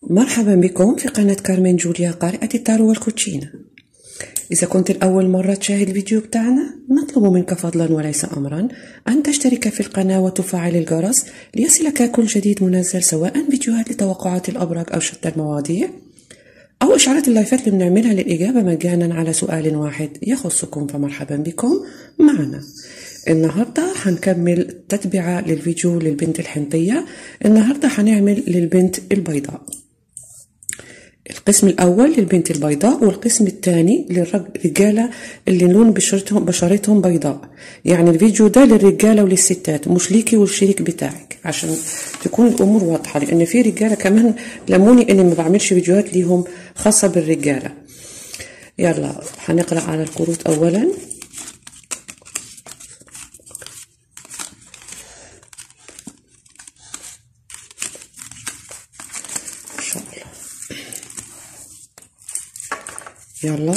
مرحبا بكم في قناة كارمين جوليا قارئة التارو والكوتشينة إذا كنت الأول مرة تشاهد الفيديو بتاعنا نطلب منك فضلا وليس أمرا أن تشترك في القناة وتفعل الجرس ليصلك كل جديد منزل سواء فيديوهات لتوقعات الأبراج أو شتى المواضيع أو إشعارات اللايفات اللي بنعملها للإجابة مجانا على سؤال واحد يخصكم فمرحبا بكم معنا النهاردة هنكمل تتبعة للفيديو للبنت الحنطية النهاردة هنعمل للبنت البيضاء القسم الأول للبنت البيضاء والقسم الثاني للرجالة اللي لون بشرتهم بشرتهم بيضاء يعني الفيديو ده للرجالة وللستات مش ليكي والشريك بتاعك عشان تكون الأمور واضحة لأن في رجالة كمان لموني إني ما بعملش فيديوهات ليهم خاصة بالرجالة يلا هنقرأ على الكروت أولا إن شاء الله يلا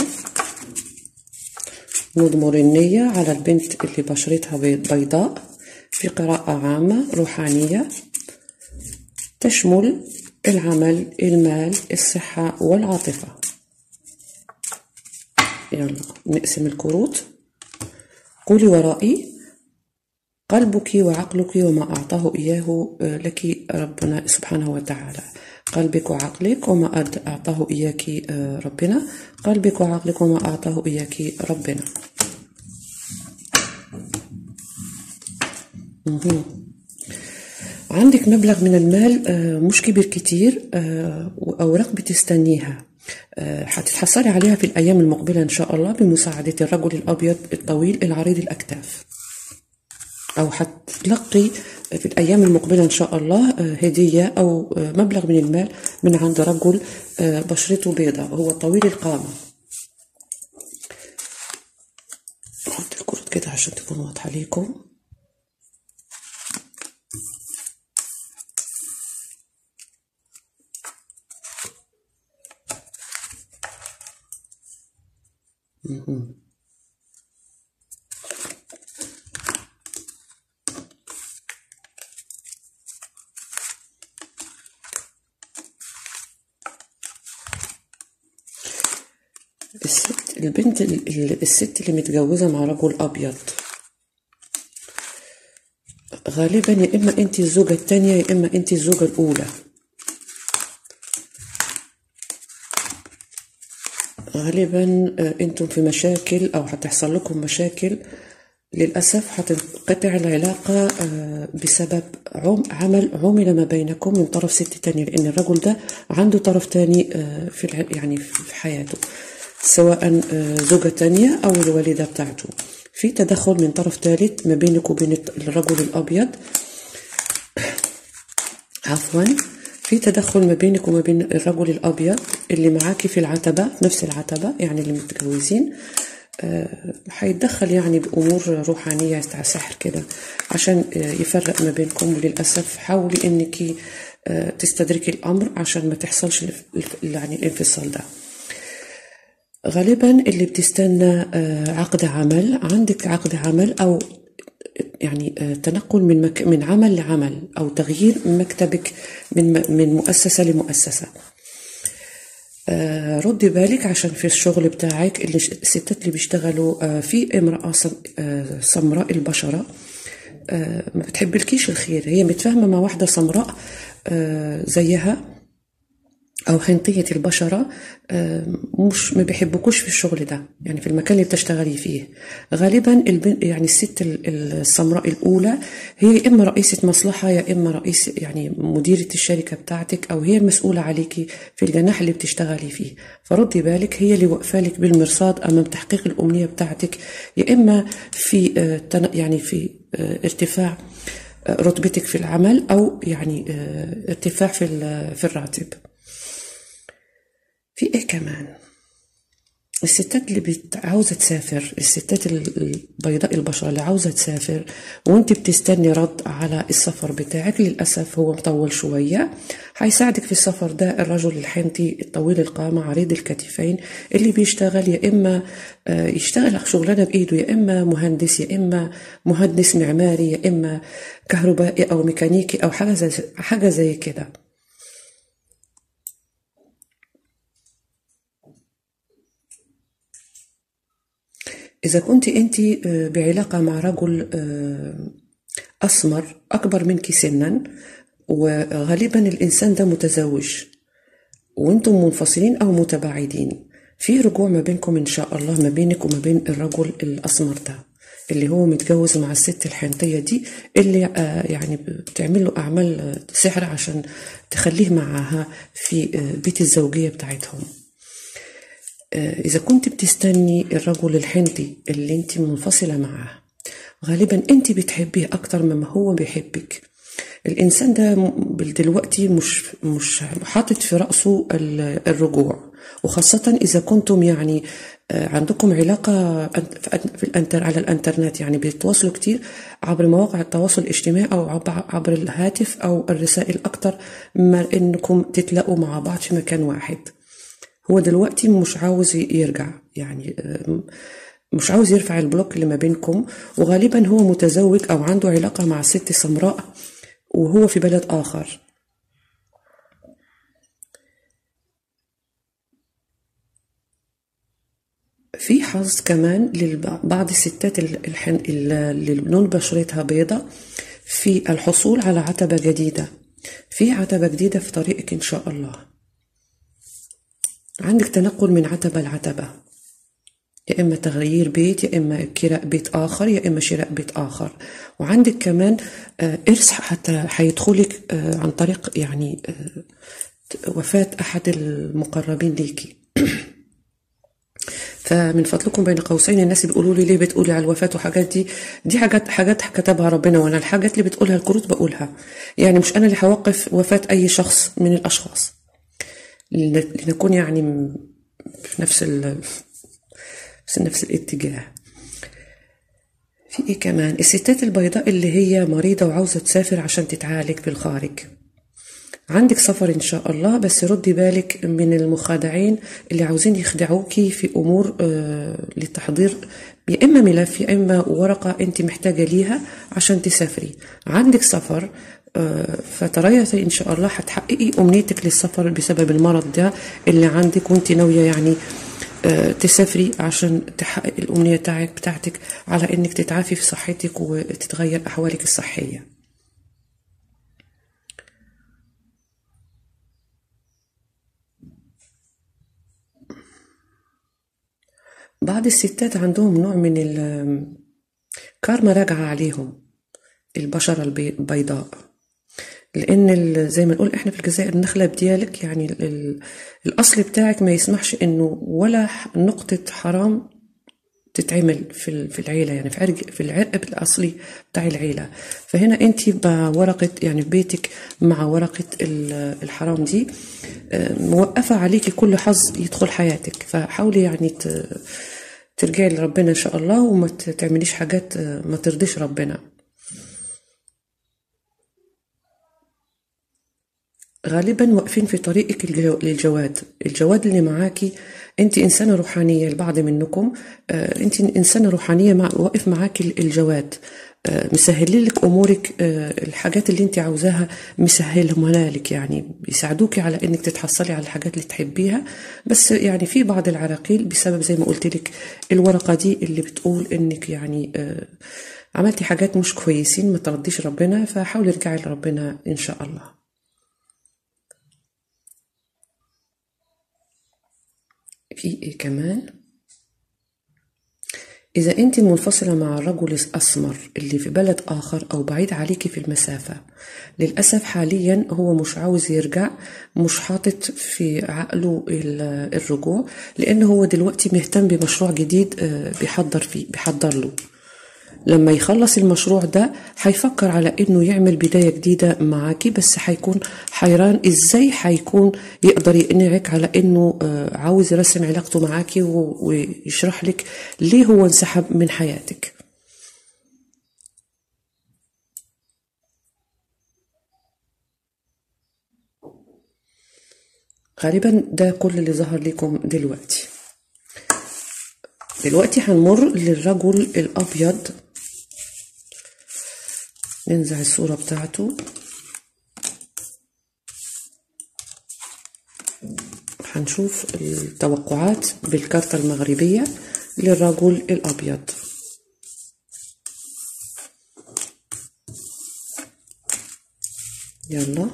نضمر النية على البنت اللي بشرتها بيضاء في قراءة عامة روحانية تشمل العمل المال الصحة والعاطفة يلا نقسم الكروت قولي ورائي قلبك وعقلك وما أعطاه إياه لك ربنا سبحانه وتعالى قلبك وعقلك وما أعطاه إياك ربنا قلبك وعقلك وما أعطاه إياك ربنا عندك مبلغ من المال مش كبير كتير وأوراق بتستنيها هتتحصلي عليها في الأيام المقبلة إن شاء الله بمساعدة الرجل الأبيض الطويل العريض الأكتاف أو هتلقي في الأيام المقبلة إن شاء الله هدية أو مبلغ من المال من عند رجل بشرته بيضاء هو طويل القامة أحط الكرة كده عشان تكون واضحة ليكم الست البنت الست اللي متجوزة مع رجل أبيض غالبا يا إما أنت الزوجة التانية يا إما أنت الزوجة الأولى غالبا أنتم في مشاكل أو هتحصل لكم مشاكل للأسف هتنقطع العلاقة بسبب عمل عمل ما بينكم من طرف ست تاني لأن الرجل ده عنده طرف تاني في يعني في حياته سواء زوجة تانية أو الوالدة بتاعته في تدخل من طرف ثالث ما بينك وبين الرجل الأبيض عفوا في تدخل ما بينك وما بين الرجل الأبيض اللي معاكي في العتبة نفس العتبة يعني اللي متجوزين هيتدخل يعني بأمور روحانية بتاع سحر كده عشان يفرق ما بينكم وللأسف حاولي إنك تستدركي الأمر عشان ما تحصلش يعني الانفصال ده غالبا اللي بتستنى عقد عمل عندك عقد عمل او يعني تنقل من مك من عمل لعمل او تغيير مكتبك من من مؤسسه لمؤسسه ردي بالك عشان في الشغل بتاعك اللي الستات اللي بيشتغلوا في امراه سمراء البشره ما بتحبلكيش الخير هي متفاهمه مع واحده سمراء زيها او حنطيه البشره مش ما بيحبوكوش في الشغل ده يعني في المكان اللي بتشتغلي فيه غالبا البن يعني الست السمراء الاولى هي يا اما رئيسه مصلحه يا اما رئيس يعني مديره الشركه بتاعتك او هي المسؤوله عليكي في الجناح اللي بتشتغلي فيه فردي بالك هي اللي واقفه لك بالمرصاد امام تحقيق الامنيه بتاعتك يا اما في يعني في ارتفاع رتبتك في العمل او يعني ارتفاع في في الراتب في ايه كمان الستات اللي بت... عاوزة تسافر الستات البيضاء البشرة اللي عاوزة تسافر وانت بتستني رد على السفر بتاعك للأسف هو مطول شوية هيساعدك في السفر ده الرجل الحنطي الطويل القامة عريض الكتفين اللي بيشتغل يا إما يشتغل شغلانة بإيده يا إما مهندس يا إما مهندس معماري يا إما كهربائي أو ميكانيكي أو حاجة زي حاجة زي كده إذا كنت أنت بعلاقة مع رجل أسمر أكبر منك سنا وغالبا الإنسان ده متزوج وانتم منفصلين أو متباعدين في رجوع ما بينكم إن شاء الله ما بينك وما بين الرجل الأسمر ده اللي هو متجوز مع الست الحنطية دي اللي آه يعني بتعمل له أعمال آه سحر عشان تخليه معها في آه بيت الزوجية بتاعتهم إذا كنت بتستني الرجل الحنطي اللي انت منفصلة معاه غالبا انت بتحبيه أكتر مما هو بيحبك الإنسان ده دلوقتي مش مش حاطط في رأسه الرجوع وخاصة إذا كنتم يعني عندكم علاقة في الانتر على الانترنت يعني بيتواصلوا كتير عبر مواقع التواصل الاجتماعي أو عبر الهاتف أو الرسائل أكتر ما إنكم تتلاقوا مع بعض في مكان واحد هو دلوقتي مش عاوز يرجع يعني مش عاوز يرفع البلوك اللي ما بينكم وغالبا هو متزوج أو عنده علاقة مع ست سمراء وهو في بلد آخر في حظ كمان لبعض الستات اللي لون بشرتها بيضة في الحصول على عتبة جديدة في عتبة جديدة في طريقك إن شاء الله عندك تنقل من عتبة لعتبة يا إما تغيير بيت يا إما كراء بيت آخر يا إما شراء بيت آخر وعندك كمان إرث حتى هيدخلك عن طريق يعني وفاة أحد المقربين ليكي فمن فضلكم بين قوسين الناس بيقولوا لي ليه بتقولي على الوفاة وحاجات دي دي حاجات حاجات كتبها ربنا وانا الحاجات اللي بتقولها الكروت بقولها يعني مش انا اللي هوقف وفاة اي شخص من الاشخاص لنكون يعني في نفس ال في نفس الاتجاه في ايه كمان الستات البيضاء اللي هي مريضة وعاوزة تسافر عشان تتعالج بالخارج عندك سفر إن شاء الله بس ردي بالك من المخادعين اللي عاوزين يخدعوكي في أمور آه لتحضير يا إما ملف يا إما ورقة أنت محتاجة ليها عشان تسافري عندك سفر آه فتريثي إن شاء الله هتحققي أمنيتك للسفر بسبب المرض ده اللي عندك وأنت ناوية يعني آه تسافري عشان تحقق الأمنية بتاعتك على إنك تتعافي في صحتك وتتغير أحوالك الصحية بعض الستات عندهم نوع من الكارما راجعة عليهم البشرة البيضاء لأن زي ما نقول إحنا في الجزائر النخلة بديالك يعني الأصل بتاعك ما يسمحش إنه ولا نقطة حرام تتعمل في في العيلة يعني في عرق في العرق الأصلي بتاع العيلة فهنا أنت بورقة يعني في بيتك مع ورقة الحرام دي موقفة عليكي كل حظ يدخل حياتك فحاولي يعني ترجعي لربنا إن شاء الله وما تعمليش حاجات ما ترضيش ربنا غالبا واقفين في طريقك للجواد الجواد اللي معاكي انت انسانه روحانيه البعض منكم آه انت انسانه روحانيه مع واقف معاكي الجواد آه مسهلين لك امورك آه الحاجات اللي انت عاوزاها مسهلهم لك يعني بيساعدوكي على انك تتحصلي على الحاجات اللي تحبيها بس يعني في بعض العراقيل بسبب زي ما قلت لك الورقه دي اللي بتقول انك يعني عملتي حاجات مش كويسين ما ترضيش ربنا فحاولي ارجعي لربنا ان شاء الله في ايه كمان إذا أنت منفصلة مع الرجل الأسمر اللي في بلد آخر أو بعيد عليكي في المسافة للأسف حاليا هو مش عاوز يرجع مش حاطط في عقله الرجوع لأنه هو دلوقتي مهتم بمشروع جديد بيحضر فيه بيحضر له لما يخلص المشروع ده هيفكر على انه يعمل بدايه جديده معاكي بس هيكون حيران ازاي هيكون يقدر يقنعك على انه عاوز يرسم علاقته معاكي ويشرح لك ليه هو انسحب من حياتك غالبا ده كل اللي ظهر لكم دلوقتي دلوقتي هنمر للرجل الابيض ننزع الصورة بتاعته هنشوف التوقعات بالكارتة المغربية للرجل الأبيض يلا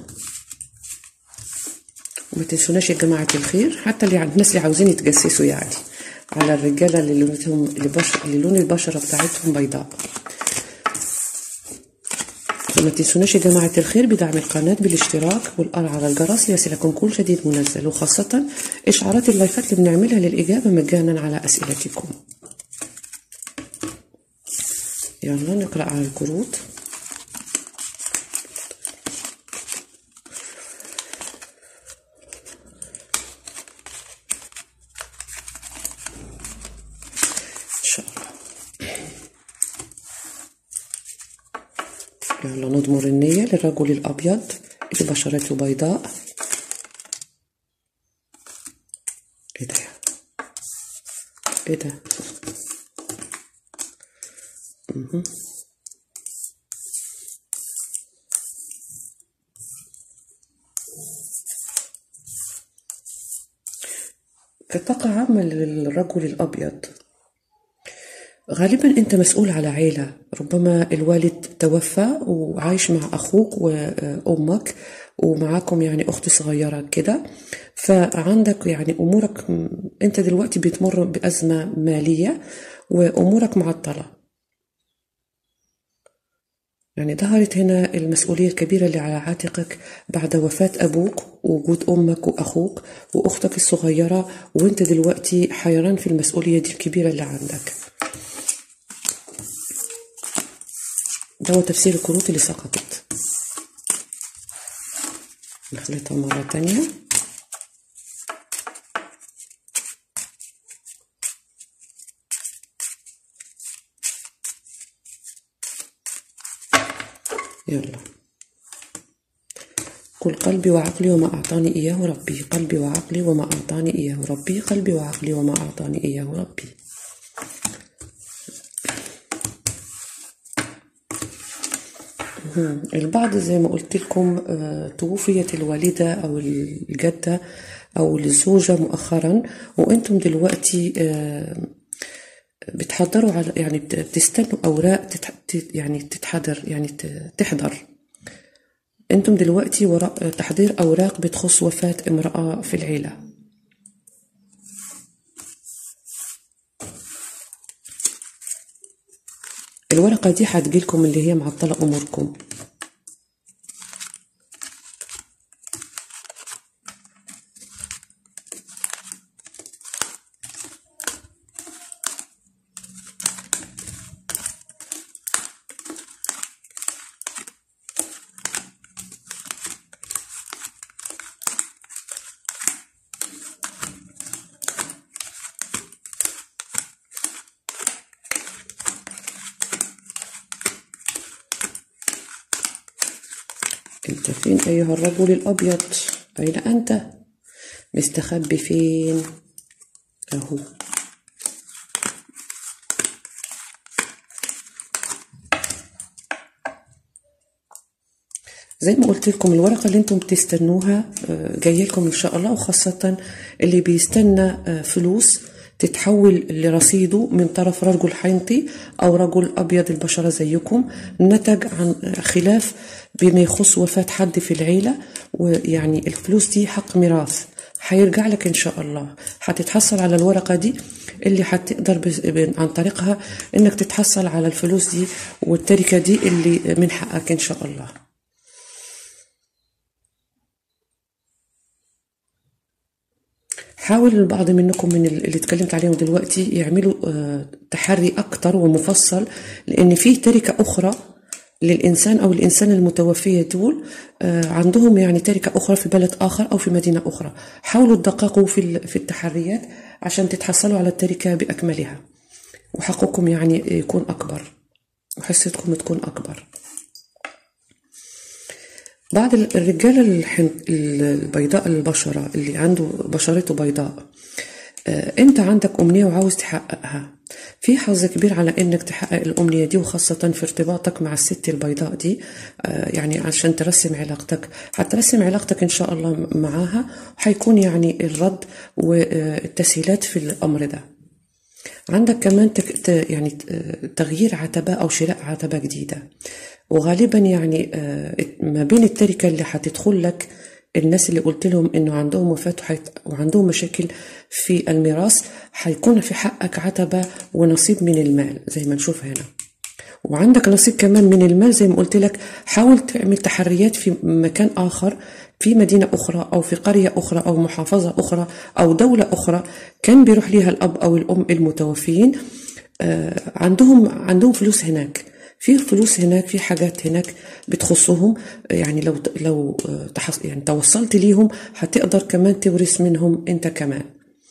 وما تنسوناش يا جماعة الخير حتى اللي الناس اللي عاوزين يتجسسوا يعني على الرجالة اللي لونتهم اللي, بشر اللي لون البشرة بتاعتهم بيضاء وما تنسوناش يا جماعة الخير بدعم القناة بالاشتراك والقرع على الجرس ليصلكم كل جديد منزل وخاصة إشعارات اللايفات اللي بنعملها للإجابة مجانا على أسئلتكم يلا نقرأ على الكروت يلا نضمر النية للرجل الأبيض اللي بشرته بيضاء ايه ده ايه ده مهم. كطاقة عامة للرجل الأبيض غالبا أنت مسؤول على عيلة ربما الوالد توفى وعايش مع أخوك وأمك ومعاكم يعني أخت صغيرة كده فعندك يعني أمورك أنت دلوقتي بتمر بأزمة مالية وأمورك معطلة يعني ظهرت هنا المسؤولية الكبيرة اللي على عاتقك بعد وفاة أبوك ووجود أمك وأخوك وأختك الصغيرة وأنت دلوقتي حيران في المسؤولية دي الكبيرة اللي عندك ده هو تفسير الكروت اللي سقطت نخلطها مرة تانية يلا قل قلبي وعقلي وما أعطاني إياه ربي قلبي وعقلي وما أعطاني إياه ربي قلبي وعقلي وما أعطاني إياه ربي البعض زي ما قلت لكم توفيت الوالدة أو الجدة أو الزوجة مؤخرا وأنتم دلوقتي بتحضروا على يعني بتستنوا أوراق يعني تتحضر يعني تحضر أنتم دلوقتي وراء تحضير أوراق بتخص وفاة امرأة في العيلة الورقة دي هتجيلكم اللي هي معطلة أموركم أنت فين أيها الرجل الأبيض أين أنت مستخبي فين أهو زي ما قلت لكم الورقة اللي انتم بتستنوها جاية لكم ان شاء الله وخاصة اللي بيستنى فلوس تتحول لرصيده من طرف رجل حينطي أو رجل أبيض البشرة زيكم نتج عن خلاف بما يخص وفاة حد في العيلة ويعني الفلوس دي حق ميراث هيرجع لك إن شاء الله هتتحصل على الورقة دي اللي هتقدر عن طريقها إنك تتحصل على الفلوس دي والتركة دي اللي من حقك إن شاء الله حاول البعض منكم من اللي اتكلمت عليهم دلوقتي يعملوا تحري أكتر ومفصل لأن فيه تركة أخرى للإنسان أو الإنسان المتوفية دول عندهم يعني تركة أخرى في بلد آخر أو في مدينة أخرى حاولوا تدققوا في في التحريات عشان تتحصلوا على التركة بأكملها وحقكم يعني يكون أكبر وحصتكم تكون أكبر بعض الرجالة البيضاء البشرة اللي عنده بشرته بيضاء انت عندك امنية وعاوز تحققها في حظ كبير على انك تحقق الامنية دي وخاصة في ارتباطك مع الست البيضاء دي يعني عشان ترسم علاقتك هترسم علاقتك ان شاء الله معاها وحيكون يعني الرد والتسهيلات في الامر ده عندك كمان تك... ت... يعني تغيير عتبة أو شراء عتبة جديدة وغالبا يعني ما بين التركة اللي هتدخل لك الناس اللي قلت لهم انه عندهم وفاة وحيت... وعندهم مشاكل في الميراث هيكون في حقك عتبة ونصيب من المال زي ما نشوف هنا وعندك نصيب كمان من المال زي ما قلت لك حاول تعمل تحريات في مكان آخر في مدينة أخرى أو في قرية أخرى أو محافظة أخرى أو دولة أخرى كان بيروح ليها الأب أو الأم المتوفيين عندهم عندهم فلوس هناك في فلوس هناك في حاجات هناك بتخصهم يعني لو لو يعني توصلت ليهم هتقدر كمان تورث منهم انت كمان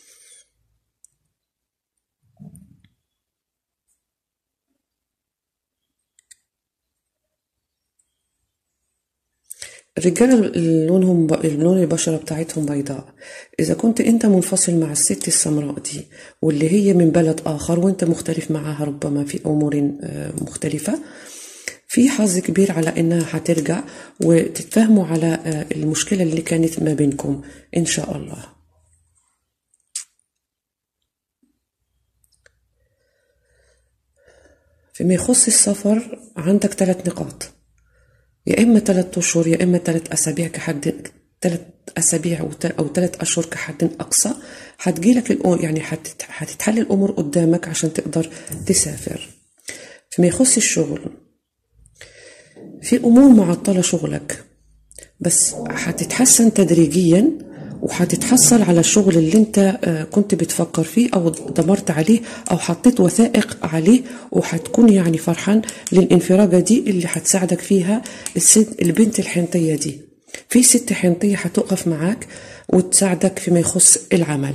الرجالة لونهم لون البشرة بتاعتهم بيضاء إذا كنت أنت منفصل مع الست السمراء دي واللي هي من بلد آخر وأنت مختلف معاها ربما في أمور مختلفة في حظ كبير على إنها هترجع وتتفاهموا على المشكلة اللي كانت ما بينكم إن شاء الله فيما يخص السفر عندك ثلاث نقاط يا إما ثلاثة أشهر يا إما ثلاث أسابيع كحد ثلاث أسابيع أو ثلاث أشهر كحد أقصى هتجيلك الأمور يعني هتتحل الأمور قدامك عشان تقدر تسافر فيما يخص الشغل في أمور معطلة شغلك بس هتتحسن تدريجيا وهتتحصل على الشغل اللي انت كنت بتفكر فيه او دمرت عليه او حطيت وثائق عليه وهتكون يعني فرحان للانفراجة دي اللي هتساعدك فيها الست البنت الحنطية دي في ست حنطية هتقف معاك وتساعدك فيما يخص العمل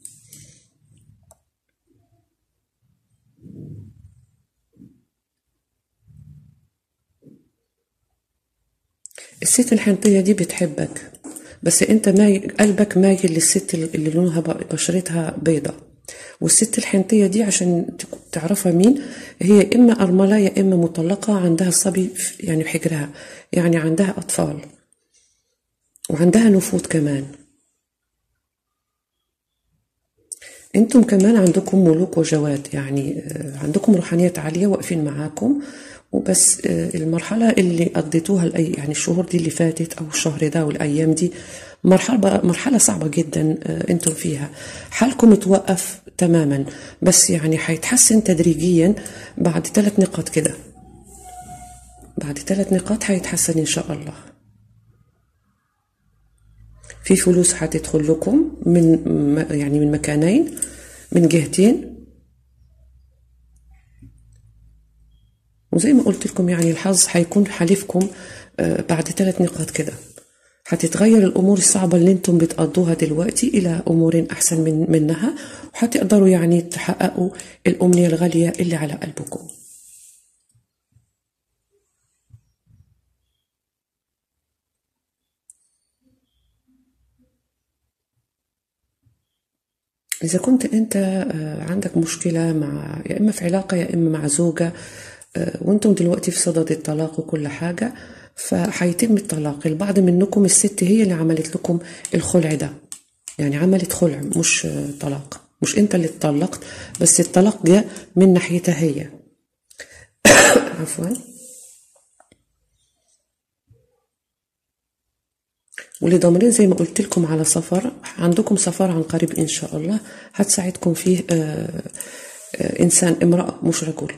الست الحنطية دي بتحبك بس انت مايل قلبك مايل للست اللي لونها بشرتها بيضة والست الحنطية دي عشان تعرفها مين هي إما أرملة يا إما مطلقة عندها صبي يعني بحجرها يعني عندها أطفال وعندها نفوذ كمان انتم كمان عندكم ملوك وجواد يعني عندكم روحانيات عالية واقفين معاكم وبس المرحلة اللي قضيتوها الأي يعني الشهور دي اللي فاتت أو الشهر ده والأيام دي مرحلة مرحلة صعبة جدا أنتم فيها حالكم توقف تماما بس يعني هيتحسن تدريجيا بعد ثلاث نقاط كده بعد ثلاث نقاط هيتحسن إن شاء الله في فلوس هتدخل لكم من يعني من مكانين من جهتين وزي ما قلت لكم يعني الحظ هيكون حليفكم بعد ثلاث نقاط كده هتتغير الأمور الصعبة اللي انتم بتقضوها دلوقتي إلى أمور أحسن من منها وهتقدروا يعني تحققوا الأمنية الغالية اللي على قلبكم إذا كنت أنت عندك مشكلة مع يا إما في علاقة يا إما مع زوجة وانتم دلوقتي في صدد الطلاق وكل حاجة فهيتم الطلاق البعض منكم الست هي اللي عملت لكم الخلع ده يعني عملت خلع مش طلاق مش انت اللي اتطلقت بس الطلاق جاء من ناحيتها هي عفوا واللي ضامنين زي ما قلت لكم على سفر عندكم سفر عن قريب ان شاء الله هتساعدكم فيه آآ آآ انسان امراه مش رجل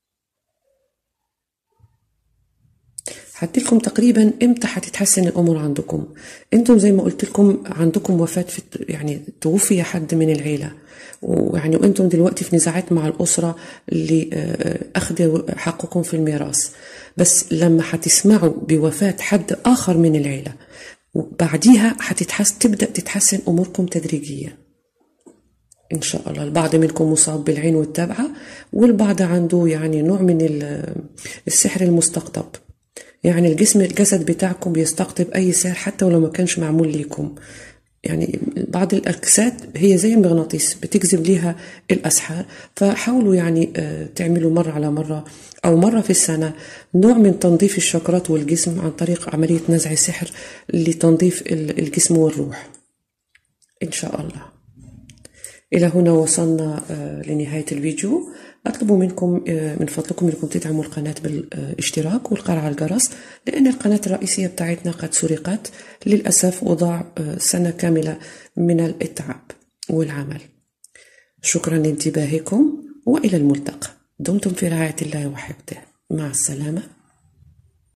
هديلكم تقريبا امتى هتتحسن الامور عندكم انتم زي ما قلت لكم عندكم وفاه في يعني توفي حد من العيله ويعني وانتم دلوقتي في نزاعات مع الاسره اللي اخذوا حقكم في الميراث بس لما هتسمعوا بوفاه حد اخر من العيله وبعديها هتتحس تبدا تتحسن اموركم تدريجيا ان شاء الله البعض منكم مصاب بالعين والتبعه والبعض عنده يعني نوع من السحر المستقطب يعني الجسم الجسد بتاعكم بيستقطب اي سحر حتى ولو ما كانش معمول ليكم يعني بعض الاجساد هي زي المغناطيس بتجذب ليها الاسحار فحاولوا يعني تعملوا مره على مره او مره في السنه نوع من تنظيف الشكرات والجسم عن طريق عمليه نزع السحر لتنظيف الجسم والروح ان شاء الله إلى هنا وصلنا لنهاية الفيديو أطلب منكم من فضلكم أنكم تدعموا القناة بالاشتراك والقرع على الجرس لأن القناة الرئيسية بتاعتنا قد سرقت للأسف وضاع سنة كاملة من الإتعاب والعمل شكرا لانتباهكم وإلى الملتقى دمتم في رعاية الله وحفظه مع السلامة